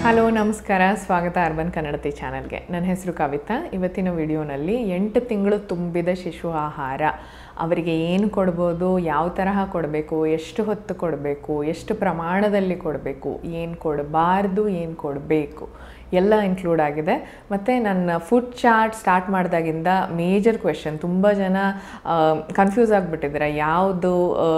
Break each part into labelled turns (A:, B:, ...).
A: hello ನಮಸ್ಕಾರ ಸ್ವಾಗತ urban ಕನ್ನಡತಿ ಚಾನಲ್ಗೆ ನನ್ನ ಹೆಸರು ಕವಿತಾ ಇವತ್ತಿನ ವಿಡಿಯೋನಲ್ಲಿ ಎಂಟು ತಿಂಗಳು ತುಂಬಿದ ಶಿಶು ಆಹಾರ ಅವರಿಗೆ ಏನು ಕೊಡ್ಬೋದು ಯಾವ ತರಹ ಕೊಡಬೇಕು ಎಷ್ಟು ಹೊತ್ತು ಕೊಡಬೇಕು ಎಷ್ಟು ಪ್ರಮಾಣದಲ್ಲಿ ಕೊಡಬೇಕು ಏನು ಕೊಡಬಾರ್ದು ಏನು ಕೊಡಬೇಕು ಎಲ್ಲ ಇನ್ಕ್ಲೂಡ್ ಆಗಿದೆ ಮತ್ತು ನನ್ನ ಫುಡ್ ಚಾರ್ಟ್ ಸ್ಟಾರ್ಟ್ ಮಾಡಿದಾಗಿಂದ ಮೇಜರ್ ಕ್ವೆಶನ್ ತುಂಬ ಜನ ಕನ್ಫ್ಯೂಸ್ ಆಗಿಬಿಟ್ಟಿದ್ದಾರೆ ಯಾವುದು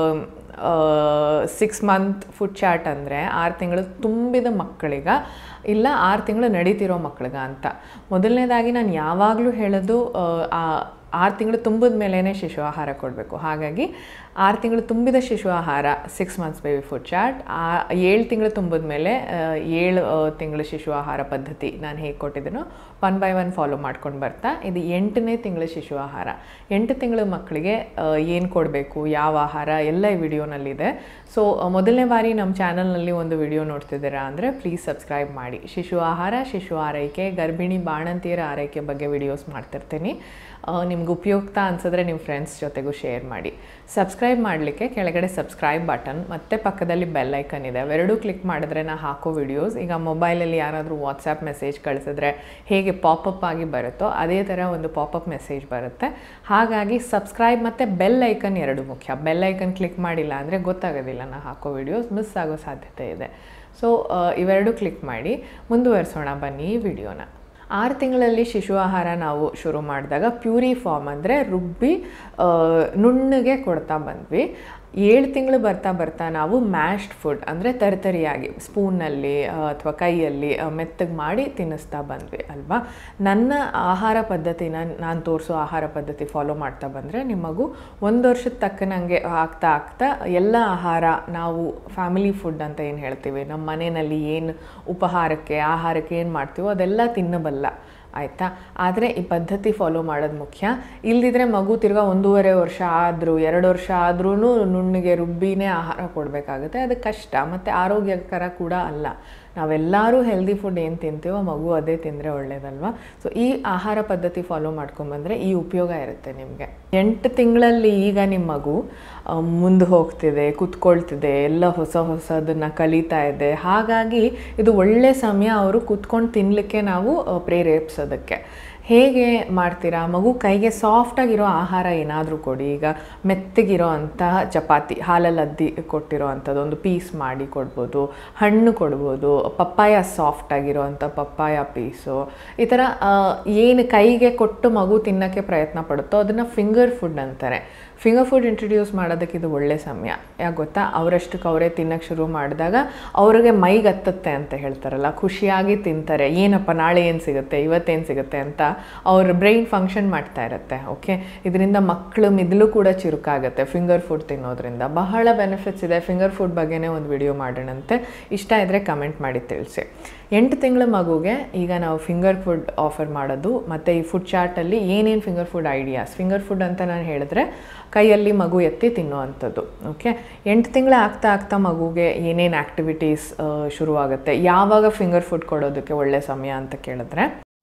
A: ಸಿಕ್ಸ್ ಮಂತ್ ಫುಡ್ ಚಾರ್ಟ್ ಅಂದರೆ ಆರು ತಿಂಗಳು ತುಂಬಿದ ಮಕ್ಕಳಿಗ ಇಲ್ಲ ಆರು ತಿಂಗಳು ನಡೀತಿರೋ ಮಕ್ಕಳಿಗ ಅಂತ ಮೊದಲನೇದಾಗಿ ನಾನು ಯಾವಾಗಲೂ ಹೇಳೋದು ಆ ಆರು ತಿಂಗಳು ತುಂಬಿದ ಮೇಲೇ ಶಿಶು ಆಹಾರ ಕೊಡಬೇಕು ಹಾಗಾಗಿ ಆರು ತಿಂಗಳು ತುಂಬಿದ ಶಿಶು ಆಹಾರ six months baby food chart ಆ ಏಳು ತಿಂಗಳು ತುಂಬಿದ ಮೇಲೆ ಏಳು ತಿಂಗಳು ಶಿಶು ಆಹಾರ ಪದ್ಧತಿ ನಾನು ಹೇಗೆ ಕೊಟ್ಟಿದ್ದೀನೋ ಒನ್ ಬೈ ಒನ್ ಫಾಲೋ ಮಾಡ್ಕೊಂಡು ಬರ್ತಾ ಇದು ಎಂಟನೇ ತಿಂಗಳ ಶಿಶು ಆಹಾರ ಎಂಟು ತಿಂಗಳ ಮಕ್ಕಳಿಗೆ ಏನು ಕೊಡಬೇಕು ಯಾವ ಆಹಾರ ಎಲ್ಲ ಈ ವಿಡಿಯೋನಲ್ಲಿದೆ ಸೊ ಮೊದಲನೇ ಬಾರಿ ನಮ್ಮ ಚಾನಲ್ನಲ್ಲಿ ಒಂದು ವಿಡಿಯೋ ನೋಡ್ತಿದ್ದೀರಾ ಅಂದರೆ ಪ್ಲೀಸ್ ಸಬ್ಸ್ಕ್ರೈಬ್ ಮಾಡಿ ಶಿಶು ಆಹಾರ ಶಿಶು ಆರೈಕೆ ಗರ್ಭಿಣಿ ಬಾಣಂತಿಯರ ಆರೈಕೆ ಬಗ್ಗೆ ವಿಡಿಯೋಸ್ ಮಾಡ್ತಿರ್ತೀನಿ ನಿಮ್ಗೆ ಉಪಯುಕ್ತ ಅನ್ಸಿದ್ರೆ ನಿಮ್ಮ ಫ್ರೆಂಡ್ಸ್ ಜೊತೆಗೂ ಶೇರ್ ಮಾಡಿ ಸಬ್ಸ್ಕ್ರೈಬ್ ಮಾಡಲಿಕ್ಕೆ ಕೆಳಗಡೆ ಸಬ್ಸ್ಕ್ರೈಬ್ ಬಟನ್ ಮತ್ತು ಪಕ್ಕದಲ್ಲಿ ಬೆಲ್ ಐಕನ್ ಇದೆ ಅವೆರಡೂ ಕ್ಲಿಕ್ ಮಾಡಿದ್ರೆ ನಾ ಹಾಕೋ ವಿಡಿಯೋಸ್ ಈಗ ಮೊಬೈಲಲ್ಲಿ ಯಾರಾದರೂ ವಾಟ್ಸಪ್ ಮೆಸೇಜ್ ಕಳಿಸಿದ್ರೆ ಹೇಗೆ ಪಾಪಪ್ ಆಗಿ ಬರುತ್ತೋ ಅದೇ ಥರ ಒಂದು ಪಾಪಪ್ ಮೆಸೇಜ್ ಬರುತ್ತೆ ಹಾಗಾಗಿ ಸಬ್ಸ್ಕ್ರೈಬ್ ಮತ್ತು ಬೆಲ್ ಐಕನ್ ಎರಡು ಮುಖ್ಯ ಬೆಲ್ ಐಕನ್ ಕ್ಲಿಕ್ ಮಾಡಿಲ್ಲ ಅಂದರೆ ಗೊತ್ತಾಗೋದಿಲ್ಲ ನಾ ಹಾಕೋ ವಿಡಿಯೋಸ್ ಮಿಸ್ ಆಗೋ ಸಾಧ್ಯತೆ ಇದೆ ಸೊ ಇವೆರಡು ಕ್ಲಿಕ್ ಮಾಡಿ ಮುಂದುವರಿಸೋಣ ಬನ್ನಿ ಈ ವಿಡಿಯೋನ ಆರು ತಿಂಗಳಲ್ಲಿ ಶಿಶು ಆಹಾರ ನಾವು ಶುರು ಮಾಡಿದಾಗ ಪ್ಯೂರಿ ಫಾರ್ಮ್ ಅಂದರೆ ರುಬ್ಬಿ ನುಣ್ಣಗೆ ಕೊಡ್ತಾ ಬಂದ್ವಿ ಏಳು ತಿಂಗಳು ಬರ್ತಾ ಬರ್ತಾ ನಾವು ಮ್ಯಾಶ್ಡ್ ಫುಡ್ ಅಂದರೆ ತರಿತರಿಯಾಗಿ ಸ್ಪೂನಲ್ಲಿ ಅಥವಾ ಕೈಯಲ್ಲಿ ಮೆತ್ತಗೆ ಮಾಡಿ ತಿನ್ನಿಸ್ತಾ ಬಂದ್ವಿ ಅಲ್ವಾ ನನ್ನ ಆಹಾರ ಪದ್ಧತಿನ ನಾನು ತೋರಿಸೋ ಆಹಾರ ಪದ್ಧತಿ ಫಾಲೋ ಮಾಡ್ತಾ ಬಂದರೆ ನಿಮ್ಮ ಮಗು ಒಂದು ವರ್ಷದ ತಕ್ಕನಂಗೆ ಆಗ್ತಾ ಆಗ್ತಾ ಎಲ್ಲ ಆಹಾರ ನಾವು ಫ್ಯಾಮಿಲಿ ಫುಡ್ ಅಂತ ಏನು ಹೇಳ್ತೀವಿ ನಮ್ಮ ಮನೆಯಲ್ಲಿ ಏನು ಉಪಹಾರಕ್ಕೆ ಆಹಾರಕ್ಕೆ ಏನು ಮಾಡ್ತೀವೋ ಅದೆಲ್ಲ ತಿನ್ನಬಲ್ಲ ಆಯಿತಾ ಆದರೆ ಈ ಪದ್ಧತಿ ಫಾಲೋ ಮಾಡೋದು ಮುಖ್ಯ ಇಲ್ದಿದ್ರೆ ಮಗು ತಿರ್ಗಾ ಒಂದೂವರೆ ವರ್ಷ ಆದರೂ ಎರಡು ವರ್ಷ ಆದ್ರೂ ನುಣ್ಣಗೆ ರುಬ್ಬಿನೇ ಆಹಾರ ಕೊಡಬೇಕಾಗುತ್ತೆ ಅದು ಕಷ್ಟ ಮತ್ತು ಆರೋಗ್ಯಕರ ಕೂಡ ಅಲ್ಲ ನಾವೆಲ್ಲರೂ ಹೆಲ್ದಿ ಫುಡ್ ಏನು ತಿಂತೀವೋ ಮಗು ಅದೇ ತಿಂದರೆ ಒಳ್ಳೇದಲ್ವಾ ಸೊ ಈ ಆಹಾರ ಪದ್ಧತಿ ಫಾಲೋ ಮಾಡ್ಕೊಂಬಂದರೆ ಈ ಉಪಯೋಗ ಇರುತ್ತೆ ನಿಮಗೆ ಎಂಟು ತಿಂಗಳಲ್ಲಿ ಈಗ ನಿಮ್ಮ ಮಗು ಮುಂದೆ ಹೋಗ್ತಿದೆ ಕುತ್ಕೊಳ್ತಿದೆ ಎಲ್ಲ ಹೊಸ ಹೊಸದನ್ನು ಕಲಿತಾ ಇದೆ ಹಾಗಾಗಿ ಇದು ಒಳ್ಳೆ ಸಮಯ ಅವರು ಕುತ್ಕೊಂಡು ತಿನ್ನಲಿಕ್ಕೆ ನಾವು ಪ್ರೇರೇಪಿಸೋದಕ್ಕೆ ಹೇಗೆ ಮಾಡ್ತೀರಾ ಮಗು ಕೈಗೆ ಸಾಫ್ಟಾಗಿರೋ ಆಹಾರ ಏನಾದರೂ ಕೊಡಿ ಈಗ ಮೆತ್ತಗಿರೋ ಅಂತಹ ಚಪಾತಿ ಹಾಲಲ್ಲಿ ಅದ್ದಿ ಕೊಟ್ಟಿರೋ ಅಂಥದ್ದು ಒಂದು ಪೀಸ್ ಮಾಡಿ ಕೊಡ್ಬೋದು ಹಣ್ಣು ಕೊಡ್ಬೋದು ಪಪ್ಪಾಯ ಸಾಫ್ಟಾಗಿರೋ ಅಂಥ ಪಪ್ಪಾಯ ಪೀಸು ಈ ಥರ ಏನು ಕೈಗೆ ಕೊಟ್ಟು ಮಗು ತಿನ್ನೋಕ್ಕೆ ಪ್ರಯತ್ನ ಪಡುತ್ತೋ ಅದನ್ನು ಫಿಂಗರ್ ಫುಡ್ ಅಂತಾರೆ ಫಿಂಗರ್ ಫುಡ್ ಇಂಟ್ರಡ್ಯೂಸ್ ಮಾಡೋದಕ್ಕೆ ಇದು ಒಳ್ಳೆ ಸಮಯ ಯಾಕೆ ಗೊತ್ತಾ ಅವರಷ್ಟಕ್ಕೆ ಅವರೇ ತಿನ್ನೋಕ್ಕೆ ಶುರು ಮಾಡಿದಾಗ ಅವ್ರಿಗೆ ಮೈಗೆ ಹತ್ತತ್ತೆ ಅಂತ ಹೇಳ್ತಾರಲ್ಲ ಖುಷಿಯಾಗಿ ತಿಂತಾರೆ ಏನಪ್ಪ ನಾಳೆ ಏನು ಸಿಗುತ್ತೆ ಇವತ್ತೇನು ಸಿಗುತ್ತೆ ಅಂತ ಅವ್ರ ಬ್ರೈನ್ ಫಂಕ್ಷನ್ ಮಾಡ್ತಾ ಇರುತ್ತೆ ಓಕೆ ಇದರಿಂದ ಮಕ್ಕಳು ಮಿದ್ಲು ಕೂಡ ಚುರುಕಾಗುತ್ತೆ ಫಿಂಗರ್ ಫುಡ್ ತಿನ್ನೋದ್ರಿಂದ ಬಹಳ ಬೆನಿಫಿಟ್ಸ್ ಇದೆ ಫಿಂಗರ್ ಫುಡ್ ಬಗ್ಗೆನೇ ಒಂದು ವಿಡಿಯೋ ಮಾಡೋಣಂತೆ ಇಷ್ಟ ಇದ್ದರೆ ಕಮೆಂಟ್ ಮಾಡಿ ತಿಳಿಸಿ ಎಂಟು ತಿಂಗಳ ಮಗುಗೆ ಈಗ ನಾವು ಫಿಂಗರ್ ಫುಡ್ ಆಫರ್ ಮಾಡೋದು ಮತ್ತು ಈ ಫುಡ್ ಚಾರ್ಟಲ್ಲಿ ಏನೇನು finger food ideas finger food ಅಂತ ನಾನು ಹೇಳಿದ್ರೆ ಕೈಯಲ್ಲಿ ಮಗು ಎತ್ತಿ ತಿನ್ನುವಂಥದ್ದು ಓಕೆ ಎಂಟು ತಿಂಗಳ ಆಗ್ತಾ ಆಗ್ತಾ ಮಗುಗೆ ಏನೇನು ಆ್ಯಕ್ಟಿವಿಟೀಸ್ ಶುರುವಾಗುತ್ತೆ ಯಾವಾಗ ಫಿಂಗರ್ ಫುಡ್ ಕೊಡೋದಕ್ಕೆ ಒಳ್ಳೆ ಸಮಯ ಅಂತ ಕೇಳಿದ್ರೆ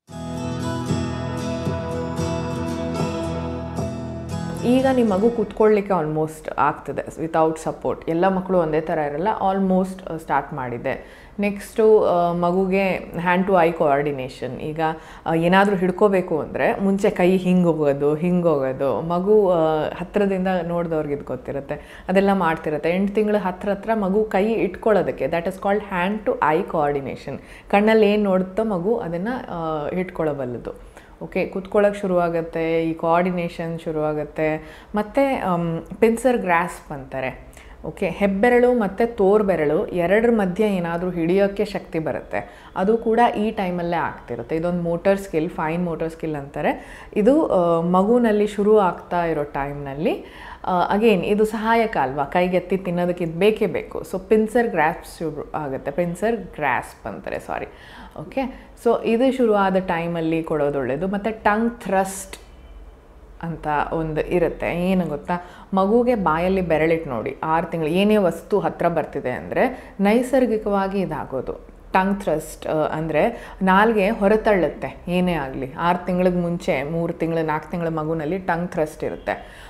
A: ಈಗ ನಿಮ್ಮ ಮಗು ಕೂತ್ಕೊಳ್ಳಿಕ್ಕೆ ಆಲ್ಮೋಸ್ಟ್ ಆಗ್ತದೆ ವಿತೌಟ್ ಸಪೋರ್ಟ್ ಎಲ್ಲ ಮಕ್ಕಳು ಒಂದೇ ಥರ ಇರಲ್ಲ ಆಲ್ಮೋಸ್ಟ್ ಸ್ಟಾರ್ಟ್ ಮಾಡಿದೆ ನೆಕ್ಸ್ಟು ಮಗುಗೆ ಹ್ಯಾಂಡ್ ಟು ಐ ಕೋಆರ್ಡಿನೇಷನ್ ಈಗ ಏನಾದರೂ ಹಿಡ್ಕೋಬೇಕು ಅಂದರೆ ಮುಂಚೆ ಕೈ ಹಿಂಗೆ ಹೋಗೋದು ಹಿಂಗೆ ಹೋಗೋದು ಮಗು ಹತ್ತಿರದಿಂದ ನೋಡಿದವ್ರಿಗೆ ಇದು ಗೊತ್ತಿರುತ್ತೆ ಅದೆಲ್ಲ ಮಾಡ್ತಿರುತ್ತೆ ಎಂಟು ತಿಂಗಳು ಹತ್ರ ಹತ್ರ ಮಗು ಕೈ ಇಟ್ಕೊಳ್ಳೋದಕ್ಕೆ that is called hand to eye coordination ಕಣ್ಣಲ್ಲಿ ಏನು ನೋಡುತ್ತೋ ಮಗು ಅದನ್ನು ಇಟ್ಕೊಳ್ಳಬಲ್ಲದು ಓಕೆ ಕೂತ್ಕೊಳ್ಳೋಕೆ ಶುರುವಾಗುತ್ತೆ ಈ ಕೋಆರ್ಡಿನೇಷನ್ ಶುರುವಾಗುತ್ತೆ ಮತ್ತು ಪಿನ್ಸರ್ ಗ್ರಾಸ್ಪ್ ಅಂತಾರೆ ಓಕೆ ಹೆಬ್ಬೆರಳು ಮತ್ತು ತೋರ್ಬೆರಳು ಎರಡರ ಮಧ್ಯೆ ಏನಾದರೂ ಹಿಡಿಯೋಕ್ಕೆ ಶಕ್ತಿ ಬರುತ್ತೆ ಅದು ಕೂಡ ಈ ಟೈಮಲ್ಲೇ ಆಗ್ತಿರುತ್ತೆ ಇದೊಂದು motor skill fine motor skill ಅಂತಾರೆ ಇದು ಮಗುನಲ್ಲಿ ಶುರು ಆಗ್ತಾ ಇರೋ ಟೈಮ್ನಲ್ಲಿ ಅಗೇನ್ ಇದು ಸಹಾಯಕ ಅಲ್ವಾ ಕೈಗೆತ್ತಿ ತಿನ್ನೋದಕ್ಕೆ ಇದು ಬೇಕೇ ಬೇಕು ಸೊ ಪಿನ್ಸರ್ ಗ್ರಾಸ್ಪ್ ಶುರು ಆಗುತ್ತೆ ಪಿನ್ಸರ್ ಗ್ರಾಸ್ಪ್ ಅಂತಾರೆ ಸಾರಿ ಓಕೆ ಸೊ ಇದು ಶುರುವಾದ ಟೈಮಲ್ಲಿ ಕೊಡೋದು ಒಳ್ಳೆಯದು ಮತ್ತು ಟಂಗ್ ಥ್ರಸ್ಟ್ ಅಂತ ಒಂದು ಇರುತ್ತೆ ಏನು ಗೊತ್ತಾ ಮಗುಗೆ ಬಾಯಲ್ಲಿ ಬೆರಳಿಟ್ಟು ನೋಡಿ ಆರು ತಿಂಗಳು ಏನೇ ವಸ್ತು ಹತ್ತಿರ ಬರ್ತಿದೆ ಅಂದರೆ ನೈಸರ್ಗಿಕವಾಗಿ ಇದಾಗೋದು ಟಂಗ್ ಥ್ರಸ್ಟ್ ಅಂದರೆ ನಾಲ್ಗೆ ಹೊರತಳ್ಳುತ್ತೆ ಏನೇ ಆಗಲಿ ಆರು ತಿಂಗಳಿಗೆ ಮುಂಚೆ ಮೂರು ತಿಂಗಳು ನಾಲ್ಕು ತಿಂಗಳ ಮಗುನಲ್ಲಿ ಟಂಗ್ ಥ್ರಸ್ಟ್ ಇರುತ್ತೆ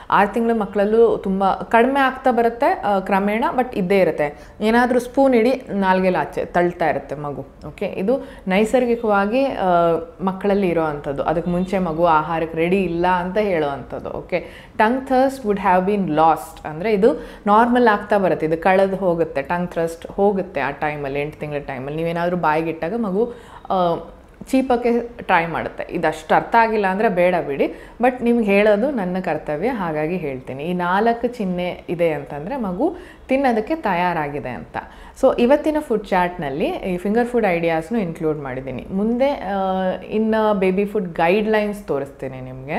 A: ಆರು ತಿಂಗಳ ಮಕ್ಕಳಲ್ಲೂ ತುಂಬ ಕಡಿಮೆ ಆಗ್ತಾ ಬರುತ್ತೆ ಆ, ಕ್ರಮೇಣ ಬಟ್ ಇದ್ದೇ ಇರುತ್ತೆ ಏನಾದರೂ ಸ್ಪೂನ್ ಇಡಿ ನಾಲ್ಗೆಲ್ಲ ಆಚೆ ತಳ್ತಾ ಇರುತ್ತೆ ಮಗು ಓಕೆ ಇದು ನೈಸರ್ಗಿಕವಾಗಿ ಆ, ಮಕ್ಕಳಲ್ಲಿ ಇರೋ ಅಂಥದ್ದು ಅದಕ್ಕೆ ಮುಂಚೆ ಮಗು ಆಹಾರಕ್ಕೆ ರೆಡಿ ಇಲ್ಲ ಅಂತ ಹೇಳೋ ಅಂಥದ್ದು okay tongue thrust would have been lost ಅಂದರೆ ಇದು ನಾರ್ಮಲ್ ಆಗ್ತಾ ಬರುತ್ತೆ ಇದು ಕಳೆದು ಹೋಗುತ್ತೆ ಟಂಗ್ ಥ್ರಸ್ಟ್ ಹೋಗುತ್ತೆ ಆ ಟೈಮಲ್ಲಿ ಎಂಟು ತಿಂಗಳ ಟೈಮಲ್ಲಿ ನೀವೇನಾದರೂ ಬಾಯಿಗಿಟ್ಟಾಗ ಮಗು ಆ, ಚೀಪಕ್ಕೆ ಟ್ರೈ ಮಾಡುತ್ತೆ ಇದಷ್ಟು ಅರ್ಥ ಆಗಿಲ್ಲ ಅಂದರೆ ಬೇಡ ಬಿಡಿ ಬಟ್ ನಿಮ್ಗೆ ಹೇಳೋದು ನನ್ನ ಕರ್ತವ್ಯ ಹಾಗಾಗಿ ಹೇಳ್ತೀನಿ ಈ ನಾಲ್ಕು ಚಿಹ್ನೆ ಇದೆ ಅಂತಂದರೆ ಮಗು ತಿನ್ನೋದಕ್ಕೆ ತಯಾರಾಗಿದೆ ಅಂತ ಸೊ ಇವತ್ತಿನ ಫುಡ್ ಚಾರ್ಟ್ನಲ್ಲಿ ಈ ಫಿಂಗರ್ ಫುಡ್ ಐಡಿಯಾಸ್ನು ಇನ್ಕ್ಲೂಡ್ ಮಾಡಿದ್ದೀನಿ ಮುಂದೆ ಆ, ಇನ್ನು ಬೇಬಿ ಫುಡ್ ಗೈಡ್ಲೈನ್ಸ್ ತೋರಿಸ್ತೀನಿ ನಿಮಗೆ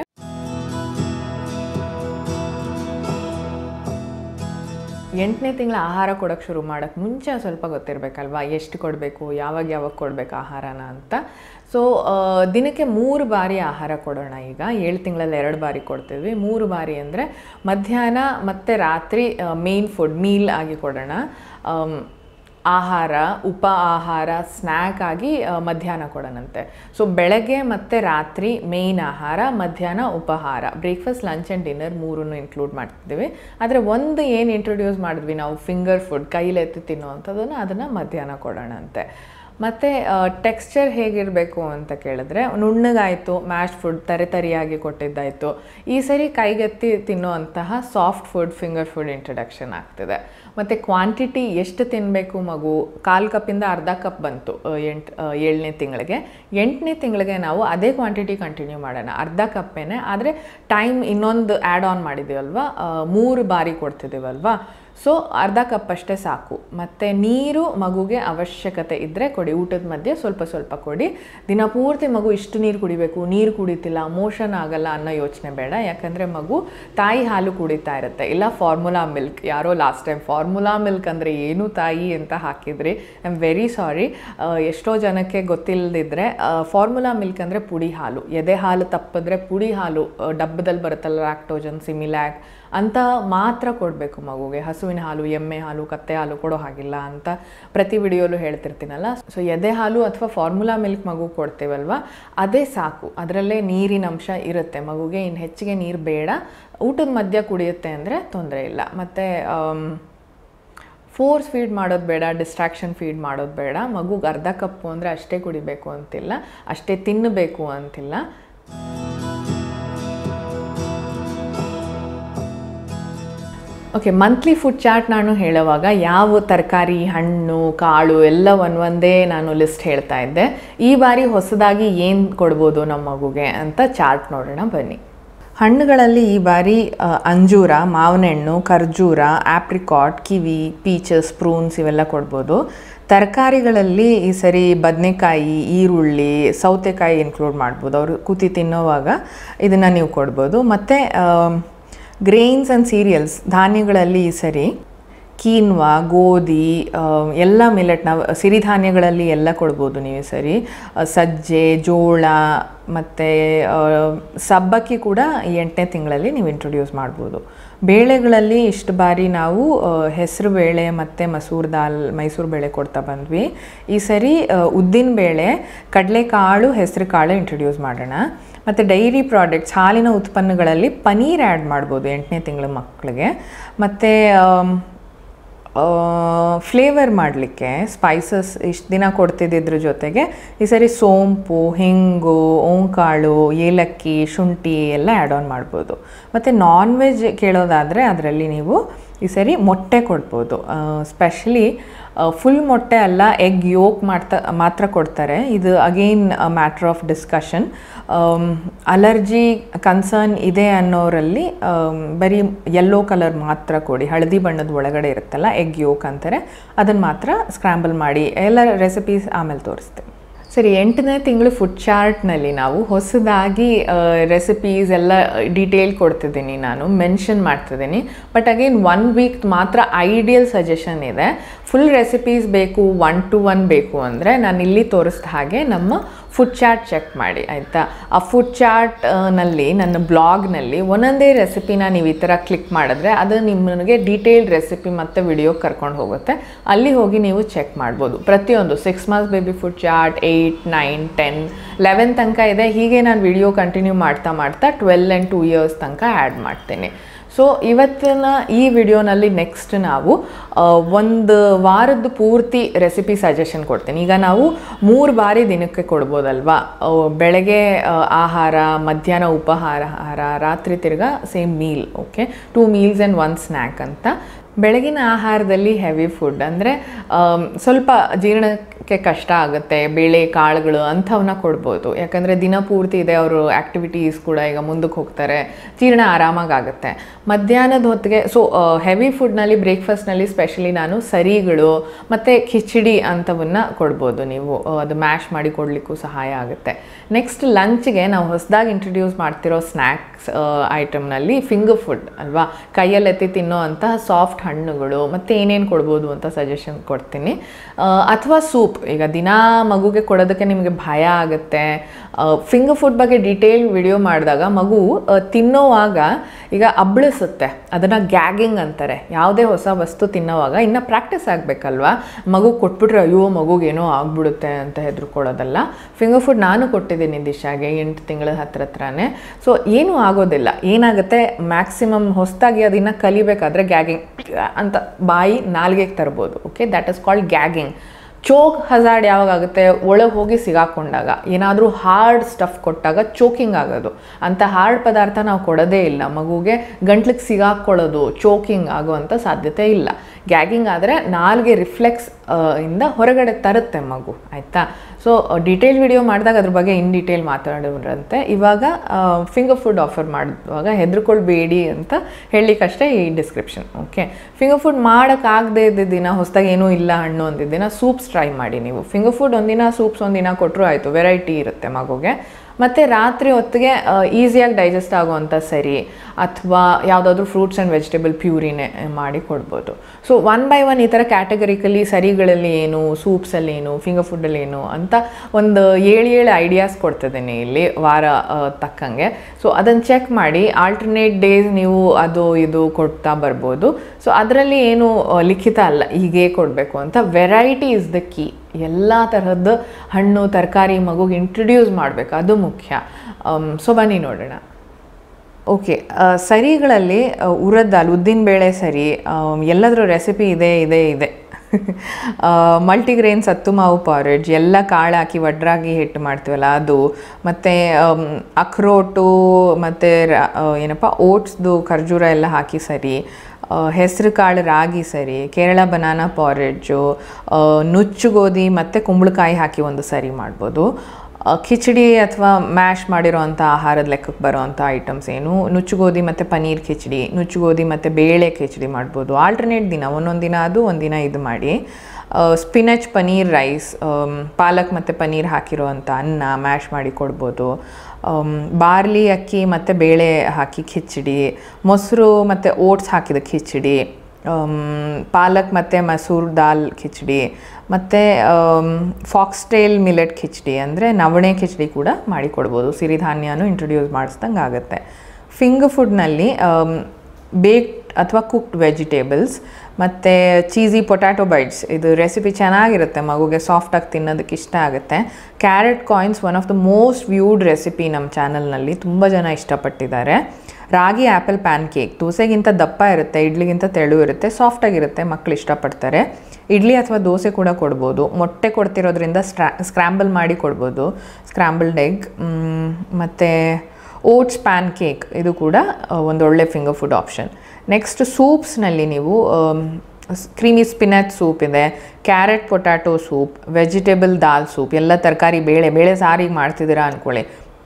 A: ಎಂಟನೇ ತಿಂಗಳ ಆಹಾರ ಕೊಡೋಕ್ಕೆ ಶುರು ಮಾಡೋಕ್ಕೆ ಮುಂಚೆ ಒಂದ್ ಸ್ವಲ್ಪ ಗೊತ್ತಿರಬೇಕಲ್ವಾ ಎಷ್ಟು ಕೊಡಬೇಕು ಯಾವಾಗ ಯಾವಾಗ ಕೊಡಬೇಕು ಆಹಾರನ ಅಂತ ಸೊ ದಿನಕ್ಕೆ ಮೂರು ಬಾರಿ ಆಹಾರ ಕೊಡೋಣ ಈಗ ಏಳು ತಿಂಗಳಲ್ಲಿ ಎರಡು ಬಾರಿ ಕೊಡ್ತೀವಿ ಮೂರು ಬಾರಿ ಅಂದರೆ ಮಧ್ಯಾಹ್ನ ಮತ್ತು ರಾತ್ರಿ ಮೇನ್ ಫುಡ್ ಮೀಲ್ ಆಗಿ ಕೊಡೋಣ ಆಮ್, ಆಹಾರ ಉಪ ಆಹಾರ ಸ್ನ್ಯಾಕ್ ಆಗಿ ಆ, ಮಧ್ಯಾಹ್ನ ಕೊಡೋಣಂತೆ ಸೊ ಬೆಳಗ್ಗೆ ಮತ್ತು ರಾತ್ರಿ ಮೇಯ್ನ್ ಆಹಾರ ಮಧ್ಯಾಹ್ನ ಉಪಹಾರ ಬ್ರೇಕ್ಫಾಸ್ಟ್ ಲಂಚ್ ಆ್ಯಂಡ್ ಡಿನ್ನರ್ ಮೂರನ್ನು ಇನ್ಕ್ಲೂಡ್ ಮಾಡ್ತಿದ್ದೀವಿ ಆದರೆ ಒಂದು ಏನು ಇಂಟ್ರೊಡ್ಯೂಸ್ ಮಾಡಿದ್ವಿ ನಾವು ಫಿಂಗರ್ ಫುಡ್ ಕೈಲೆತ್ತಿ ತಿನ್ನುವಂಥದ್ದನ್ನು ಅದನ್ನು ಮಧ್ಯಾಹ್ನ ಕೊಡೋಣಂತೆ ಮತ್ತು ಟೆಕ್ಸ್ಚರ್ ಹೇಗಿರಬೇಕು ಅಂತ ಕೇಳಿದ್ರೆ ನುಣ್ಣಗಾಯಿತು ಮ್ಯಾಶ್ ಫುಡ್ ತರಿ ತರಿಯಾಗಿ ಕೊಟ್ಟಿದ್ದಾಯಿತು ಈ ಸರಿ ಕೈಗೆತ್ತಿ ತಿನ್ನುವಂತಹ soft food finger food introduction ಆಗ್ತಿದೆ ಮತ್ತು ಕ್ವಾಂಟಿಟಿ ಎಷ್ಟು ತಿನ್ನಬೇಕು ಮಗು ಕಾಲು ಕಪ್ಪಿಂದ ಅರ್ಧ ಕಪ್ ಬಂತು ಎಂಟು ಏಳನೇ ತಿಂಗಳಿಗೆ ಎಂಟನೇ ತಿಂಗಳಿಗೆ ನಾವು ಅದೇ ಕ್ವಾಂಟಿಟಿ ಕಂಟಿನ್ಯೂ ಮಾಡೋಣ ಅರ್ಧ ಕಪ್ಪೇನೆ ಆದರೆ ಟೈಮ್ ಇನ್ನೊಂದು ಆ್ಯಡ್ ಆನ್ ಮಾಡಿದ್ದೀವಲ್ವ ಆ, ಮೂರು ಬಾರಿ ಕೊಡ್ತಿದ್ದೀವಲ್ವ ಸೊ ಅರ್ಧ ಕಪ್ ಅಷ್ಟೇ ಸಾಕು ಮತ್ತು ನೀರು ಮಗುಗೆ ಅವಶ್ಯಕತೆ ಇದ್ದರೆ ಕೊಡಿ ಊಟದ ಮಧ್ಯೆ ಸ್ವಲ್ಪ ಸ್ವಲ್ಪ ಕೊಡಿ ದಿನ ಪೂರ್ತಿ ಮಗು ಇಷ್ಟು ನೀರು ಕುಡಿಬೇಕು ನೀರು ಕುಡಿತಿಲ್ಲ ಮೋಷನ್ ಆಗಲ್ಲ ಅನ್ನೋ ಯೋಚನೆ ಬೇಡ ಯಾಕಂದರೆ ಮಗು ತಾಯಿ ಹಾಲು ಕುಡಿತಾ ಇರುತ್ತೆ ಇಲ್ಲ ಫಾರ್ಮುಲಾ ಮಿಲ್ಕ್ ಯಾರೋ ಲಾಸ್ಟ್ ಟೈಮ್ ಫಾರ್ಮುಲಾ ಮಿಲ್ಕ್ ಅಂದರೆ ಏನು ತಾಯಿ ಅಂತ ಹಾಕಿದ್ರಿ ಐ ಆಮ್ ವೆರಿ ಸಾರಿ ಎಷ್ಟೋ ಜನಕ್ಕೆ ಗೊತ್ತಿಲ್ಲದಿದ್ದರೆ ಫಾರ್ಮುಲಾ ಮಿಲ್ಕ್ ಅಂದರೆ ಪುಡಿ ಹಾಲು ಎದೆ ಹಾಲು ತಪ್ಪಿದ್ರೆ ಪುಡಿ ಹಾಲು ಆ, ಡಬ್ಬದಲ್ಲಿ ಬರುತ್ತಲ್ಲ ಲ್ಯಾಕ್ಟೋಜನ್ ಸಿಮಿಲ್ಯಾಕ್ ಅಂತ ಮಾತ್ರ ಕೊಡಬೇಕು ಮಗುಗೆ ಹಸುವಿನ ಹಾಲು ಎಮ್ಮೆ ಹಾಲು ಕತ್ತೆ ಹಾಲು ಕೊಡೋ ಹಾಗಿಲ್ಲ ಅಂತ ಪ್ರತಿ ವಿಡಿಯೋಲು ಹೇಳ್ತಿರ್ತೀನಲ್ಲ ಸೊ ಎದೆ ಹಾಲು ಅಥವಾ ಫಾರ್ಮುಲಾ ಮಿಲ್ಕ್ ಮಗು ಕೊಡ್ತೇವಲ್ವ ಅದೇ ಸಾಕು ಅದರಲ್ಲೇ ನೀರಿನ ಅಂಶ ಇರುತ್ತೆ ಮಗುಗೆ ಇನ್ನು ಹೆಚ್ಚಿಗೆ ನೀರು ಬೇಡ ಊಟದ ಮಧ್ಯ ಕುಡಿಯುತ್ತೆ ಅಂದರೆ ತೊಂದರೆ ಇಲ್ಲ ಮತ್ತು ಫೋರ್ಸ್ ಫೀಡ್ ಮಾಡೋದು ಬೇಡ ಡಿಸ್ಟ್ರಾಕ್ಷನ್ ಫೀಡ್ ಮಾಡೋದು ಬೇಡ ಮಗುಗೆ ಅರ್ಧ ಕಪ್ಪು ಅಂದರೆ ಅಷ್ಟೇ ಕುಡಿಬೇಕು ಅಂತಿಲ್ಲ ಅಷ್ಟೇ ತಿನ್ನಬೇಕು ಅಂತಿಲ್ಲ ಓಕೆ ಮಂತ್ಲಿ ಫುಡ್ ಚಾರ್ಟ್ ನಾನು ಹೇಳುವಾಗ ಯಾವ ತರಕಾರಿ ಹಣ್ಣು ಕಾಳು ಎಲ್ಲ ಒಂದ್ ಒಂದೇ ನಾನು ಲಿಸ್ಟ್ ಹೇಳ್ತಾ ಇದ್ದೆ ಈ ಬಾರಿ ಹೊಸದಾಗಿ ಏನು ಕೊಡ್ಬೋದು ನಮ್ಮ ಮಗುಗೆ ಅಂತ ಚಾರ್ಟ್ ನೋಡೋಣ ಬನ್ನಿ ಹಣ್ಣುಗಳಲ್ಲಿ ಈ ಬಾರಿ ಆ, ಅಂಜೂರ ಮಾವಿನ ಹಣ್ಣು ಖರ್ಜೂರ ಆಪ್ರಿಕಾಟ್ ಕಿವಿ ಪೀಚಸ್ ಪ್ರೂನ್ಸ್ ಇವೆಲ್ಲ ಕೊಡ್ಬೋದು ತರಕಾರಿಗಳಲ್ಲಿ ಈ ಸರಿ ಬದನೆಕಾಯಿ ಈರುಳ್ಳಿ ಸೌತೆಕಾಯಿ ಇನ್ಕ್ಲೂಡ್ ಮಾಡ್ಬೋದು ಅವರು ಕೂತಿ ತಿನ್ನೋವಾಗ ಇದನ್ನು ನೀವು ಕೊಡ್ಬೋದು ಮತ್ತು ಗ್ರೇನ್ಸ್ ಆ್ಯಂಡ್ ಸೀರಿಯಲ್ಸ್ ಧಾನ್ಯಗಳಲ್ಲಿ ಈ ಸರಿ ಕೀನ್ವಾ ಗೋಧಿ ಆ, ಎಲ್ಲ ಮಿಲೆಟ್ ನಾವು ಸಿರಿಧಾನ್ಯಗಳಲ್ಲಿ ಎಲ್ಲ ಕೊಡ್ಬೋದು ನೀವು ಈ ಸರಿ ಆ, ಸಜ್ಜೆ ಜೋಳ ಮತ್ತು ಸಬ್ಬಕ್ಕಿ ಕೂಡ ಈ ಎಂಟನೇ ತಿಂಗಳಲ್ಲಿ ನೀವು ಇಂಟ್ರೊಡ್ಯೂಸ್ ಮಾಡ್ಬೋದು ಬೇಳೆಗಳಲ್ಲಿ ಇಷ್ಟು ಬಾರಿ ನಾವು ಹೆಸರು ಬೇಳೆ ಮತ್ತು ಮಸೂರ್ ದಾಲ್ ಮೈಸೂರು ಬೇಳೆ ಕೊಡ್ತಾ ಬಂದ್ವಿ ಈ ಸರಿ ಉದ್ದಿನ ಬೇಳೆ ಕಡಲೆಕಾಳು ಹೆಸರು ಕಾಳು ಇಂಟ್ರೊಡ್ಯೂಸ್ ಮಾಡೋಣ ಮತ್ತು ಡೈರಿ ಪ್ರಾಡಕ್ಟ್ಸ್ ಹಾಲಿನ ಉತ್ಪನ್ನಗಳಲ್ಲಿ ಪನೀರ್ ಆ್ಯಡ್ ಮಾಡ್ಬೋದು ಎಂಟನೇ ತಿಂಗಳ ಮಕ್ಕಳಿಗೆ ಮತ್ತು ಫ್ಲೇವರ್ ಮಾಡಲಿಕ್ಕೆ ಸ್ಪೈಸಸ್ ಇಷ್ಟು ದಿನ ಕೊಡ್ತಿದ್ದಿದ್ರ ಜೊತೆಗೆ ಈ ಸರಿ ಸೋಂಪು ಹಿಂಗು ಓಂಕಾಳು ಏಲಕ್ಕಿ ಶುಂಠಿ ಎಲ್ಲ ಆ್ಯಡ್ ಆನ್ ಮಾಡ್ಬೋದು ಮತ್ತು ನಾನ್ ವೆಜ್ ಕೇಳೋದಾದರೆ ಅದರಲ್ಲಿ ನೀವು ಈ ಸರಿ ಮೊಟ್ಟೆ ಕೊಡ್ಬೋದು ಸ್ಪೆಷಲಿ ಫುಲ್ ಮೊಟ್ಟೆ ಅಲ್ಲ ಎಗ್ ಯೋಕ್ ಮಾಡ್ತಾ ಮಾತ್ರ ಕೊಡ್ತಾರೆ ಇದು again matter of discussion allergy concern ಇದೆ ಅನ್ನೋರಲ್ಲಿ ಆಮ್, ಬರೀ ಯೆಲ್ಲೋ ಕಲರ್ ಮಾತ್ರ ಕೊಡಿ ಹಳದಿ ಬಣ್ಣದ ಒಳಗಡೆ ಇರುತ್ತಲ್ಲ ಎಗ್ ಯೋಕ್ ಅಂತಾರೆ ಅದನ್ನು ಮಾತ್ರ ಸ್ಕ್ರಾಂಬಲ್ ಮಾಡಿ ಎಲ್ಲ ರೆಸಿಪೀಸ್ ಆಮೇಲೆ ತೋರಿಸ್ತೇನೆ ಸರಿ ಎಂಟನೇ ತಿಂಗಳು ಫುಡ್ ಚಾರ್ಟ್ನಲ್ಲಿ ನಾವು ಹೊಸದಾಗಿ ರೆಸಿಪೀಸ್ ಎಲ್ಲ ಡೀಟೇಲ್ ಕೊಡ್ತಿದ್ದೀನಿ ನಾನು ಮೆನ್ಷನ್ ಮಾಡ್ತಿದ್ದೀನಿ ಬಟ್ ಅಗೇನ್ ಒನ್ ವೀಕ್ ಮಾತ್ರ ಐಡಿಯಲ್ ಸಜೆಷನ್ ಇದೆ ಫುಲ್ ರೆಸಿಪೀಸ್ ಬೇಕು ಒನ್ ಟು ಒನ್ ಬೇಕು ಅಂದರೆ ನಾನು ಇಲ್ಲಿ ತೋರಿಸಿದ ಹಾಗೆ ನಮ್ಮ ಫುಡ್ ಚಾರ್ಟ್ ಚೆಕ್ ಮಾಡಿ ಆಯಿತಾ ಆ ಫುಡ್ ಚಾರ್ಟ್ ನಲ್ಲಿ ನನ್ನ ಬ್ಲಾಗ್ನಲ್ಲಿ ಒಂದೊಂದೇ ರೆಸಿಪಿನ ನೀವು ಈ ಥರ ಕ್ಲಿಕ್ ಮಾಡಿದ್ರೆ ಅದು ನಿಮಗೆ ಡೀಟೇಲ್ಡ್ ರೆಸಿಪಿ ಮತ್ತು ವಿಡಿಯೋ ಕರ್ಕೊಂಡು ಹೋಗುತ್ತೆ ಅಲ್ಲಿ ಹೋಗಿ ನೀವು ಚೆಕ್ ಮಾಡ್ಬೋದು ಪ್ರತಿಯೊಂದು six months baby food chart eight nine ten eleven ತನಕ ಇದೆ ಹೀಗೆ ನಾನು ವಿಡಿಯೋ ಕಂಟಿನ್ಯೂ ಮಾಡ್ತಾ ಮಾಡ್ತಾ ಟ್ವೆಲ್ ಆ್ಯಂಡ್ ಟೂ ಇಯರ್ಸ್ ತನಕ ಆ್ಯಡ್ ಮಾಡ್ತೀನಿ ಸೊ ಇವತ್ತಿನ ಈ ವಿಡಿಯೋನಲ್ಲಿ ನೆಕ್ಸ್ಟ್ ನಾವು ಆ, ಒಂದು ವಾರದ್ದು ಪೂರ್ತಿ ರೆಸಿಪಿ ಸಜೆಷನ್ ಕೊಡ್ತೀನಿ ಈಗ ನಾವು ಮೂರು ಬಾರಿ ದಿನಕ್ಕೆ ಕೊಡ್ಬೋದಲ್ವಾ ಆ, ಬೆಳಗ್ಗೆ ಆ, ಆಹಾರ ಮಧ್ಯಾಹ್ನ ಉಪಹಾರ ಆಹಾರ ರಾತ್ರಿ ತಿರ್ಗಾ same meal okay two meals and one snack ಅಂತ ಬೆಳಗಿನ ಆಹಾರದಲ್ಲಿ ಹೆವಿ ಫುಡ್ ಅಂದರೆ ಸ್ವಲ್ಪ ಜೀರ್ಣಕ್ಕೆ ಕಷ್ಟ ಆಗುತ್ತೆ ಬೇಳೆ ಕಾಳುಗಳು ಅಂಥವನ್ನ ಕೊಡ್ಬೋದು ಯಾಕಂದರೆ ದಿನ ಪೂರ್ತಿ ಇದೆ ಅವರು ಆ್ಯಕ್ಟಿವಿಟೀಸ್ ಕೂಡ ಈಗ ಮುಂದಕ್ಕೆ ಹೋಗ್ತಾರೆ ಜೀರ್ಣ ಆರಾಮಾಗಿ ಆಗುತ್ತೆ ಮಧ್ಯಾಹ್ನದ ಹೊತ್ತಿಗೆ ಸೊ ಹೆವಿ ಫುಡ್ನಲ್ಲಿ ಬ್ರೇಕ್ಫಾಸ್ಟ್ನಲ್ಲಿ ಸ್ಪೆಷಲಿ ನಾನು ಸರಿಗಳು ಮತ್ತು ಖಿಚಡಿ ಅಂಥವನ್ನ ಕೊಡ್ಬೋದು ನೀವು ಆ, ಅದು ಮ್ಯಾಶ್ ಮಾಡಿ ಕೊಡಲಿಕ್ಕೂ ಸಹಾಯ ಆಗುತ್ತೆ ನೆಕ್ಸ್ಟ್ ಲಂಚ್ಗೆ ನಾವು ಹೊಸದಾಗಿ ಇಂಟ್ರಡ್ಯೂಸ್ ಮಾಡ್ತಿರೋ ಸ್ನ್ಯಾಕ್ಸ್ ಐಟಮ್ನಲ್ಲಿ ಫಿಂಗರ್ ಫುಡ್ ಅಲ್ವಾ ಕೈಯಲ್ಲಿ ಎತ್ತಿ ತಿನ್ನೋ ಅಂತಹ ಸಾಫ್ಟ್ ಹಣ್ಣುಗಳು ಮತ್ತು ಏನೇನು ಕೊಡ್ಬೋದು ಅಂತ ಸಜೆಷನ್ ಕೊಡ್ತೀನಿ ಅಥವಾ ಸೂಪ್ ಈಗ ದಿನಾ ಮಗುಗೆ ಕೊಡೋದಕ್ಕೆ ನಿಮಗೆ ಭಯ ಆಗುತ್ತೆ ಫಿಂಗರ್ ಫುಡ್ ಬಗ್ಗೆ ಡೀಟೇಲ್ ವಿಡಿಯೋ ಮಾಡಿದಾಗ ಮಗು ಆ, ತಿನ್ನೋವಾಗ ಈಗ ಅಬ್ಳಿಸುತ್ತೆ ಅದನ್ನು ಗ್ಯಾಗಿಂಗ್ ಅಂತಾರೆ ಯಾವುದೇ ಹೊಸ ವಸ್ತು ತಿನ್ನೋವಾಗ ಇನ್ನು ಪ್ರಾಕ್ಟೀಸ್ ಆಗಬೇಕಲ್ವಾ ಮಗು ಕೊಟ್ಬಿಟ್ರೆ ಅಯ್ಯೋ ಮಗುಗೇನೋ ಆಗ್ಬಿಡುತ್ತೆ ಅಂತ ಹೆದರ್ಕೊಳ್ಳೋದಲ್ಲ ಫಿಂಗರ್ ಫುಡ್ ನಾನು ಕೊಟ್ಟಿದ್ದೀನಿ ದಿಶಾಗೆ ಎಂಟು ತಿಂಗಳ ಹತ್ರ ಹತ್ರನೇ ಸೊ ಏನೂ ಆಗೋದಿಲ್ಲ ಏನಾಗುತ್ತೆ ಮ್ಯಾಕ್ಸಿಮಮ್ ಹೊಸದಾಗಿ ಅದನ್ನು ಕಲಿಬೇಕಾದ್ರೆ ಗ್ಯಾಗಿಂಗ್ ಅಂತ ಬಾಯಿ ನಾಲ್ಗೆಗೆ ತರ್ಬೋದು okay that is called gagging choke hazard ಯಾವಾಗ ಆಗುತ್ತೆ ಒಳಗೆ ಹೋಗಿ ಸಿಗಾಕೊಂಡಾಗ ಏನಾದರೂ ಹಾರ್ಡ್ ಸ್ಟಫ್ ಕೊಟ್ಟಾಗ ಚೋಕಿಂಗ್ ಆಗೋದು ಅಂಥ ಹಾರ್ಡ್ ಪದಾರ್ಥ ನಾವು ಕೊಡೋದೇ ಇಲ್ಲ ಮಗುಗೆ ಗಂಟ್ಲಿಗೆ ಸಿಗಾಕೊಳ್ಳೋದು ಚೋಕಿಂಗ್ ಆಗುವಂಥ ಸಾಧ್ಯತೆ ಇಲ್ಲ ಗ್ಯಾಗಿಂಗ್ ಆದರೆ ನಾಲ್ಗೆ ರಿಫ್ಲೆಕ್ಸ್ ಇಂದ ಹೊರಗಡೆ ತರುತ್ತೆ ಮಗು ಆಯಿತಾ ಸೊ ಡೀಟೇಲ್ ವಿಡಿಯೋ ಮಾಡಿದಾಗ ಅದ್ರ ಬಗ್ಗೆ ಇನ್ ಡೀಟೇಲ್ ಮಾತಾಡೋರಂತೆ ಇವಾಗ ಫಿಂಗರ್ ಫುಡ್ ಆಫರ್ ಮಾಡುವಾಗ ಹೆದರ್ಕೊಳ್ಬೇಡಿ ಅಂತ ಹೇಳಲಿಕ್ಕಷ್ಟೇ ಈ ಡಿಸ್ಕ್ರಿಪ್ಷನ್ ಓಕೆ ಫಿಂಗರ್ ಫುಡ್ ಮಾಡೋಕ್ಕಾಗದೇ ಇದ್ದ ದಿನ ಹೊಸದಾಗಿ ಏನೂ ಇಲ್ಲ ಹಣ್ಣು ಅಂದಿದ್ದ ದಿನ ಸೂಪ್ಸ್ ಟ್ರೈ ಮಾಡಿ ನೀವು ಫಿಂಗರ್ ಫುಡ್ ಒಂದಿನ ಸೂಪ್ಸ್ ಒಂದಿನ ಕೊಟ್ಟರು ಆಯಿತು ವೆರೈಟಿ ಇರುತ್ತೆ ಮಗುಗೆ ಮತ್ತು ರಾತ್ರಿ ಹೊತ್ತಿಗೆ ಈಸಿಯಾಗಿ ಡೈಜೆಸ್ಟ್ ಆಗುವಂಥ ಸರಿ ಅಥವಾ ಯಾವುದಾದ್ರೂ ಫ್ರೂಟ್ಸ್ ಆ್ಯಂಡ್ ವೆಜಿಟೇಬಲ್ ಪ್ಯೂರಿನೇ ಮಾಡಿ ಕೊಡ್ಬೋದು ಸೊ ಒನ್ ಬೈ ಒನ್ ಈ ಥರ ಕ್ಯಾಟಗರಿಕಲಿ ಸರಿಗಳಲ್ಲಿ ಏನು ಸೂಪ್ಸಲ್ಲಿ ಏನು ಫಿಂಗರ್ ಫುಡ್ಡಲ್ಲಿ ಏನು ಅಂತ ಒಂದು ಏಳು ಏಳು ಐಡಿಯಾಸ್ ಕೊಡ್ತಿದ್ದೀನಿ ಇಲ್ಲಿ ವಾರ ಆ, ತಕ್ಕಂಗೆ ಸೊ ಅದನ್ನು ಚೆಕ್ ಮಾಡಿ ಆಲ್ಟರ್ನೇಟ್ ಡೇಸ್ ನೀವು ಅದು ಇದು ಕೊಡ್ತಾ ಬರ್ಬೋದು ಸೊ ಅದರಲ್ಲಿ ಏನು ಆ, ಲಿಖಿತ ಅಲ್ಲ ಹೀಗೆ ಕೊಡಬೇಕು ಅಂತ ವೆರೈಟಿ ಇಸ್ ದ ಕೀ ಎಲ್ಲ ತರಹದ್ದು ಹಣ್ಣು ತರಕಾರಿ ಮಗುಗೆ ಇಂಟ್ರಡ್ಯೂಸ್ ಮಾಡಬೇಕು ಅದು ಮುಖ್ಯ ಸೊ ಬನ್ನಿ ನೋಡೋಣ ಓಕೆ ಸರಿಗಳಲ್ಲಿ ಉರದ ದಾಲ್ ಉದ್ದಿನ ಬೇಳೆ ಸರಿ ಆಮ್, ಎಲ್ಲದರ ರೆಸಿಪಿ ಇದೆ ಇದೆ ಇದೆ ಮಲ್ಟಿಗ್ರೇನ್ ಸತ್ತು ಮಾವು ಪಾರೇಜ್ ಎಲ್ಲ ಕಾಳು ಹಾಕಿ ಒಡ್ರಾಗಿ ಹಿಟ್ಟು ಮಾಡ್ತೀವಲ್ಲ ಅದು ಮತ್ತು ಅಖ್ರೋಟು ಮತ್ತು ಏನಪ್ಪ ಓಟ್ಸ್ದು ಖರ್ಜೂರ ಎಲ್ಲ ಹಾಕಿ ಸರಿ ಹೆಸರು ಕಾಳು ರಾಗಿ ಸರಿ ಕೇರಳ ಬನಾನಾ ಪಾರೇಜು ನುಚ್ಚು ಗೋಧಿ ಮತ್ತು ಕುಂಬಳಕಾಯಿ ಹಾಕಿ ಒಂದು ಸರಿ ಮಾಡ್ಬೋದು ಆ, ಖಿಚಡಿ ಅಥವಾ ಮ್ಯಾಶ್ ಮಾಡಿರೋವಂಥ ಆಹಾರದ ಲೆಕ್ಕಕ್ಕೆ ಬರೋವಂಥ ಐಟಮ್ಸ್ ಏನು ನುಚ್ಚುಗೋಧಿ ಮತ್ತು ಪನೀರ್ ಖಿಚಡಿ ನುಚ್ಚುಗೋಧಿ ಮತ್ತು ಬೇಳೆ ಖಿಚಡಿ ಮಾಡ್ಬೋದು ಆಲ್ಟರ್ನೇಟ್ ದಿನ ಒಂದೊಂದು ದಿನ ಅದು ಒಂದಿನ ಇದು ಮಾಡಿ ಸ್ಪಿನಚ್ ಪನೀರ್ ರೈಸ್ ಪಾಲಕ್ ಮತ್ತು ಪನೀರ್ ಹಾಕಿರೋವಂಥ ಅನ್ನ ಮ್ಯಾಶ್ ಮಾಡಿ ಕೊಡ್ಬೋದು ಆಮ್, ಬಾರ್ಲಿ ಅಕ್ಕಿ ಮತ್ತು ಬೇಳೆ ಹಾಕಿ ಖಿಚಡಿ ಮೊಸರು ಮತ್ತು ಓಟ್ಸ್ ಹಾಕಿದ ಖಿಚಡಿ ಆಮ್, ಪಾಲಕ್ ಮತ್ತು ಮಸೂರ್ ದಾಲ್ ಖಿಚಡಿ ಮತ್ತು ಫಾಕ್ಸ್ಟೇಲ್ ಮಿಲೆಟ್ ಖಿಚಡಿ ಅಂದರೆ ನವಣೆ ಖಿಚಡಿ ಕೂಡ ಮಾಡಿಕೊಡ್ಬೋದು ಸಿರಿಧಾನ್ಯನೂ ಇಂಟ್ರೊಡ್ಯೂಸ್ ಮಾಡಿಸ್ದಂಗೆ ಆಗುತ್ತೆ ಫಿಂಗರ್ ಫುಡ್ನಲ್ಲಿ ಬೇಕ್ಡ್ ಅಥವಾ ಕುಕ್ಡ್ ವೆಜಿಟೇಬಲ್ಸ್ ಮತ್ತು ಚೀಸಿ ಪೊಟ್ಯಾಟೊ ಬೈಟ್ಸ್ ಇದು ರೆಸಿಪಿ ಚೆನ್ನಾಗಿರುತ್ತೆ ಮಗುಗೆ ಸಾಫ್ಟಾಗಿ ತಿನ್ನೋದಕ್ಕೆ ಇಷ್ಟ ಆಗುತ್ತೆ carrot coins one of the most viewed recipe ನಮ್ಮ ಚಾನಲ್ನಲ್ಲಿ ತುಂಬ ಜನ ಇಷ್ಟಪಟ್ಟಿದ್ದಾರೆ ರಾಗಿ ಆ್ಯಪಲ್ ಪ್ಯಾನ್ ಕೇಕ್ ದೋಸೆಗಿಂತ ದಪ್ಪ ಇರುತ್ತೆ ಇಡ್ಲಿಗಿಂತ ತೆಳು ಇರುತ್ತೆ ಸಾಫ್ಟಾಗಿರುತ್ತೆ ಮಕ್ಕಳು ಇಷ್ಟಪಡ್ತಾರೆ ಇಡ್ಲಿ ಅಥವಾ ದೋಸೆ ಕೂಡ ಕೊಡ್ಬೋದು ಮೊಟ್ಟೆ ಕೊಡ್ತಿರೋದ್ರಿಂದ ಸ್ಟ್ರಾ ಸ್ಕ್ರ್ಯಾಂಬಲ್ ಮಾಡಿ ಕೊಡ್ಬೋದು ಸ್ಕ್ರ್ಯಾಂಬಲ್ಡ್ ಎಗ್ ಮತ್ತು ಓಟ್ಸ್ ಪ್ಯಾನ್ ಕೇಕ್ ಇದು ಕೂಡ ಆ, ಒಂದು ಒಳ್ಳೆ ಫಿಂಗರ್ ಫುಡ್ ಆಪ್ಷನ್ ನೆಕ್ಸ್ಟ್ ಸೂಪ್ಸ್ನಲ್ಲಿ ನೀವು ಕ್ರೀಮಿ ಸ್ಪಿನಚ್ ಸೂಪ್ ಇದೆ carrot potato soup vegetable dal soup ಎಲ್ಲ ತರಕಾರಿ ಬೇಳೆ ಬೇಳೆ ಸಾರಿಗೆ ಮಾಡ್ತಿದ್ದೀರಾ ಅಂದ್ಕೊಳ್ಳಿ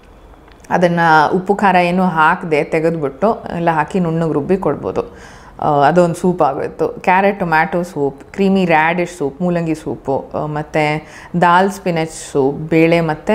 A: ಅದನ್ನು ಉಪ್ಪು ಖಾರ ಏನು ಹಾಕದೆ ತೆಗೆದುಬಿಟ್ಟು ಎಲ್ಲ ಹಾಕಿ ನುಣ್ಣಗೆ ರುಬ್ಬಿ ಕೊಡ್ಬೋದು ಆ, ಅದೊಂದು ಸೂಪ್ ಆಗೋಯ್ತು carrot tomato soup creamy radish soup ಮೂಲಂಗಿ ಸೂಪು ಮತ್ತು ದಾಲ್ ಸ್ಪಿನಚ್ ಸೂಪ್ ಬೇಳೆ ಮತ್ತು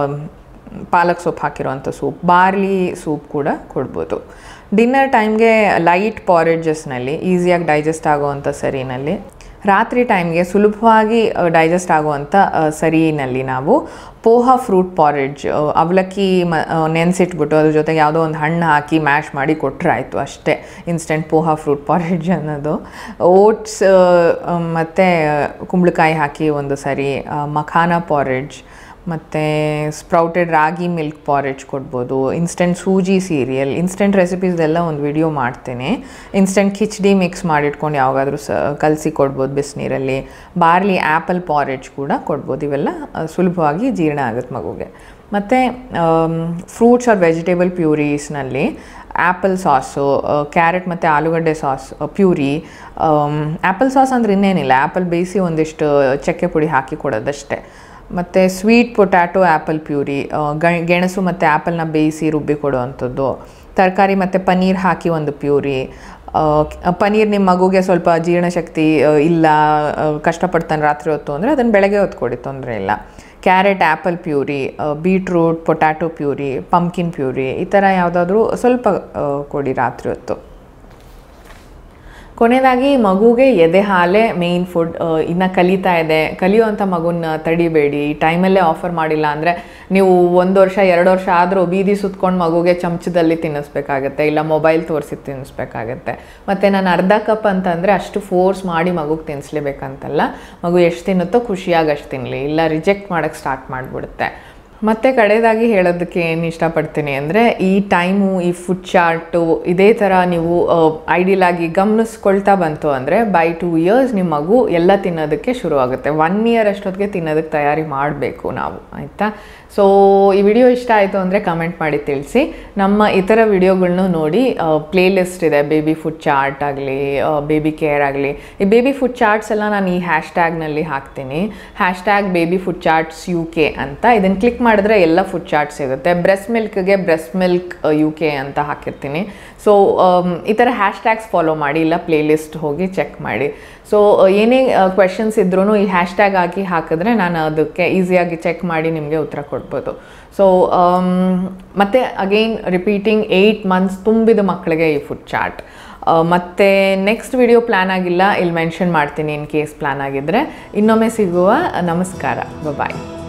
A: ಪಾಲಕ್ ಸೊಪ್ಪು ಹಾಕಿರೋವಂಥ ಸೂಪ್ ಬಾರ್ಲಿ ಸೂಪ್ ಕೂಡ ಕೊಡ್ಬೋದು ಡಿನ್ನರ್ ಟೈಮ್ಗೆ ಲೈಟ್ ಪಾರೇಜಸ್ನಲ್ಲಿ ಈಸಿಯಾಗಿ ಡೈಜೆಸ್ಟ್ ಆಗೋವಂಥ ಸರಿನಲ್ಲಿ ರಾತ್ರಿ ಟೈಮ್ಗೆ ಸುಲಭವಾಗಿ ಡೈಜೆಸ್ಟ್ ಆಗುವಂಥ ಆ, ಸರಿನಲ್ಲಿ ನಾವು ಪೋಹ ಫ್ರೂಟ್ ಪಾರೇಜ್ ಅವಲಕ್ಕಿ ಮ ನೆನೆಸಿಟ್ಬಿಟ್ಟು ಅದ್ರ ಜೊತೆಗೆ ಯಾವುದೋ ಒಂದು ಹಣ್ಣು ಹಾಕಿ ಮ್ಯಾಶ್ ಮಾಡಿ ಕೊಟ್ಟರೆ ಆಯಿತು ಅಷ್ಟೇ ಇನ್ಸ್ಟೆಂಟ್ ಪೋಹ ಫ್ರೂಟ್ ಪಾರೇಜ್ ಅನ್ನೋದು ಓಟ್ಸ್ ಮತ್ತು ಕುಂಬಳಕಾಯಿ ಹಾಕಿ ಒಂದು ಸರಿ ಆ, ಮಖಾನ ಪಾರೇಜ್ ಮತ್ತು ಸ್ಪ್ರೌಟೆಡ್ ರಾಗಿ ಮಿಲ್ಕ್ ಪಾರೇಜ್ ಕೊಡ್ಬೋದು ಇನ್ಸ್ಟೆಂಟ್ ಸೂಜಿ ಸೀರಿಯಲ್ ಇನ್ಸ್ಟೆಂಟ್ ರೆಸಿಪೀಸ್ದೆಲ್ಲ ಒಂದು ವಿಡಿಯೋ ಮಾಡ್ತೇನೆ ಇನ್ಸ್ಟೆಂಟ್ ಖಿಚಡಿ ಮಿಕ್ಸ್ ಮಾಡಿಟ್ಕೊಂಡು ಯಾವಾಗಾದರೂ ಸ ಕಲಸಿ ಕೊಡ್ಬೋದು ಬಿಸಿನೀರಲ್ಲಿ ಬಾರ್ಲಿ ಆ್ಯಪಲ್ ಪಾರೇಜ್ ಕೂಡ ಕೊಡ್ಬೋದು ಇವೆಲ್ಲ ಆ, ಸುಲಭವಾಗಿ ಜೀರ್ಣ ಆಗುತ್ತೆ ಮಗುಗೆ ಮತ್ತು ಫ್ರೂಟ್ಸ್ ಆರ್ ವೆಜಿಟೇಬಲ್ ಪ್ಯೂರೀಸ್ನಲ್ಲಿ ಆ್ಯಪಲ್ ಸಾಸು ಕ್ಯಾರೆಟ್ ಮತ್ತು ಆಲೂಗಡ್ಡೆ ಸಾಸ್ ಪ್ಯೂರಿ ಆ್ಯಪಲ್ ಸಾಸ್ ಅಂದ್ರೆ ಇನ್ನೇನಿಲ್ಲ ಆ್ಯಪಲ್ ಬೇಯಿಸಿ ಒಂದಿಷ್ಟು ಚಕ್ಕೆ ಪುಡಿ ಹಾಕಿ ಕೊಡೋದಷ್ಟೇ ಮತ್ತು ಸ್ವೀಟ್ ಪೊಟ್ಯಾಟೊ ಆ್ಯಪಲ್ ಪ್ಯೂರಿ ಗ- ಗೆಣಸು ಮತ್ತು ಆ್ಯಪಲ್ನ ಬೇಯಿಸಿ ರುಬ್ಬಿ ಕೊಡುವಂಥದ್ದು ತರಕಾರಿ ಮತ್ತು ಪನ್ನೀರ್ ಹಾಕಿ ಒಂದು ಪ್ಯೂರಿ ಆ, ಪನ್ನೀರ್ ನಿಮ್ಮ ಮಗುಗೆ ಸ್ವಲ್ಪ ಜೀರ್ಣಶಕ್ತಿ ಆ, ಇಲ್ಲ ಆ, ಕಷ್ಟಪಡ್ತಾನೆ ರಾತ್ರಿ ಹೊತ್ತು ಅಂದರೆ ಅದನ್ನು ಬೆಳಗ್ಗೆ ಹೊತ್ತು ಕೊಡಿ ತೊಂದರೆ ಇಲ್ಲ carrot apple puree beetroot potato puree pumpkin puree ಈ ಥರ ಯಾವುದಾದ್ರೂ ಸ್ವಲ್ಪ ಆ, ಕೊಡಿ ರಾತ್ರಿ ಹೊತ್ತು ಕೊನೆಯದಾಗಿ ಮಗುಗೆ ಎದೆ ಹಾಲೇ ಮೇಯ್ನ್ ಫುಡ್ ಇನ್ನು ಕಲಿತಾ ಇದೆ ಕಲಿಯುವಂಥ ಮಗುನ ತಡಿಬೇಡಿ ಈ ಟೈಮಲ್ಲೇ ಆಫರ್ ಮಾಡಿಲ್ಲ ಅಂದರೆ ನೀವು ಒಂದು ವರ್ಷ ಎರಡು ವರ್ಷ ಆದರೂ ಬೀದಿ ಸುತ್ಕೊಂಡು ಮಗುಗೆ ಚಮಚದಲ್ಲಿ ತಿನ್ನಿಸ್ಬೇಕಾಗತ್ತೆ ಇಲ್ಲ ಮೊಬೈಲ್ ತೋರಿಸಿ ತಿನ್ನಿಸ್ಬೇಕಾಗತ್ತೆ ಮತ್ತು ನಾನು ಅರ್ಧ ಕಪ್ ಅಂತಂದರೆ ಅಷ್ಟು ಫೋರ್ಸ್ ಮಾಡಿ ಮಗುಗೆ ತಿನ್ನಿಸ್ಲೇಬೇಕಂತಲ್ಲ ಮಗು ಎಷ್ಟು ತಿನ್ನುತ್ತೋ ಖುಷಿಯಾಗಿ ಅಷ್ಟು ತಿನ್ನಲಿ ಇಲ್ಲ ರಿಜೆಕ್ಟ್ ಮಾಡೋಕ್ಕೆ ಸ್ಟಾರ್ಟ್ ಮಾಡಿಬಿಡುತ್ತೆ ಮತ್ತೆ ಕಡೆಯದಾಗಿ ಹೇಳೋದಕ್ಕೆ ಏನು ಇಷ್ಟಪಡ್ತೀನಿ ಅಂದರೆ ಈ ಟೈಮು ಈ ಫುಡ್ ಚಾರ್ಟು ಇದೇ ಥರ ನೀವು ಐಡಿಯಲ್ ಆಗಿ ಗಮನಿಸ್ಕೊಳ್ತಾ ಬಂತು ಅಂದರೆ ಬೈ ಟೂ ಇಯರ್ಸ್ ನಿಮ್ಮ ಮಗು ಎಲ್ಲ ತಿನ್ನೋದಕ್ಕೆ ಶುರುವಾಗುತ್ತೆ ಒನ್ ಇಯರ್ ಅಷ್ಟೊತ್ತಿಗೆ ತಿನ್ನೋದಕ್ಕೆ ತಯಾರಿ ಮಾಡಬೇಕು ನಾವು ಆಯಿತಾ ಸೊ ಈ ವಿಡಿಯೋ ಇಷ್ಟ ಆಯಿತು ಅಂದರೆ ಕಮೆಂಟ್ ಮಾಡಿ ತಿಳಿಸಿ ನಮ್ಮ ಇತರ ವಿಡಿಯೋಗಳ್ನು ನೋಡಿ ಪ್ಲೇ ಲಿಸ್ಟ್ ಇದೆ ಬೇಬಿ ಫುಡ್ ಚಾರ್ಟ್ ಆಗಲಿ ಬೇಬಿ ಕೇರ್ ಆಗಲಿ ಈ ಬೇಬಿ ಫುಡ್ ಚಾರ್ಟ್ಸ್ ಎಲ್ಲ ನಾನು ಈ ಹ್ಯಾಶ್ ಟ್ಯಾಗ್ನಲ್ಲಿ ಹಾಕ್ತೀನಿ hashtag baby food charts U K ಅಂತ ಇದನ್ನು ಕ್ಲಿಕ್ ಮಾಡಿದ್ರೆ ಎಲ್ಲ ಫುಡ್ ಚಾರ್ಟ್ ಸಿಗುತ್ತೆ ಬ್ರೆಸ್ಟ್ ಮಿಲ್ಕ್ಗೆ ಬ್ರೆಸ್ಟ್ ಮಿಲ್ಕ್ ಯು ಕೆ ಅಂತ ಹಾಕಿರ್ತೀನಿ ಸೊ ಈ ಥರ ಹ್ಯಾಶ್ ಟ್ಯಾಗ್ಸ್ ಫಾಲೋ ಮಾಡಿ ಇಲ್ಲ ಪ್ಲೇ ಲಿಸ್ಟ್ ಹೋಗಿ ಚೆಕ್ ಮಾಡಿ ಸೊ ಏನೇ ಕ್ವೆಶನ್ಸ್ ಇದ್ರೂ ಈ ಹ್ಯಾಶ್ ಟ್ಯಾಗ್ ಹಾಕಿ ಹಾಕಿದ್ರೆ ನಾನು ಅದಕ್ಕೆ ಈಸಿಯಾಗಿ ಚೆಕ್ ಮಾಡಿ ನಿಮಗೆ ಉತ್ತರ ಕೊಡ್ಬೋದು ಸೊ ಮತ್ತು ಅಗೈನ್ ರಿಪೀಟಿಂಗ್ ಏಯ್ಟ್ ಮಂತ್ಸ್ ತುಂಬಿದ ಮಕ್ಕಳಿಗೆ ಈ ಫುಡ್ ಚಾರ್ಟ್ ಮತ್ತು ನೆಕ್ಸ್ಟ್ ವಿಡಿಯೋ ಪ್ಲ್ಯಾನ್ ಆಗಿಲ್ಲ ಇಲ್ಲಿ ಮೆನ್ಷನ್ ಮಾಡ್ತೀನಿ ಇನ್ ಕೇಸ್ ಪ್ಲ್ಯಾನ್ ಆಗಿದ್ದರೆ ಇನ್ನೊಮ್ಮೆ ಸಿಗುವ ನಮಸ್ಕಾರ ಬಾಯ್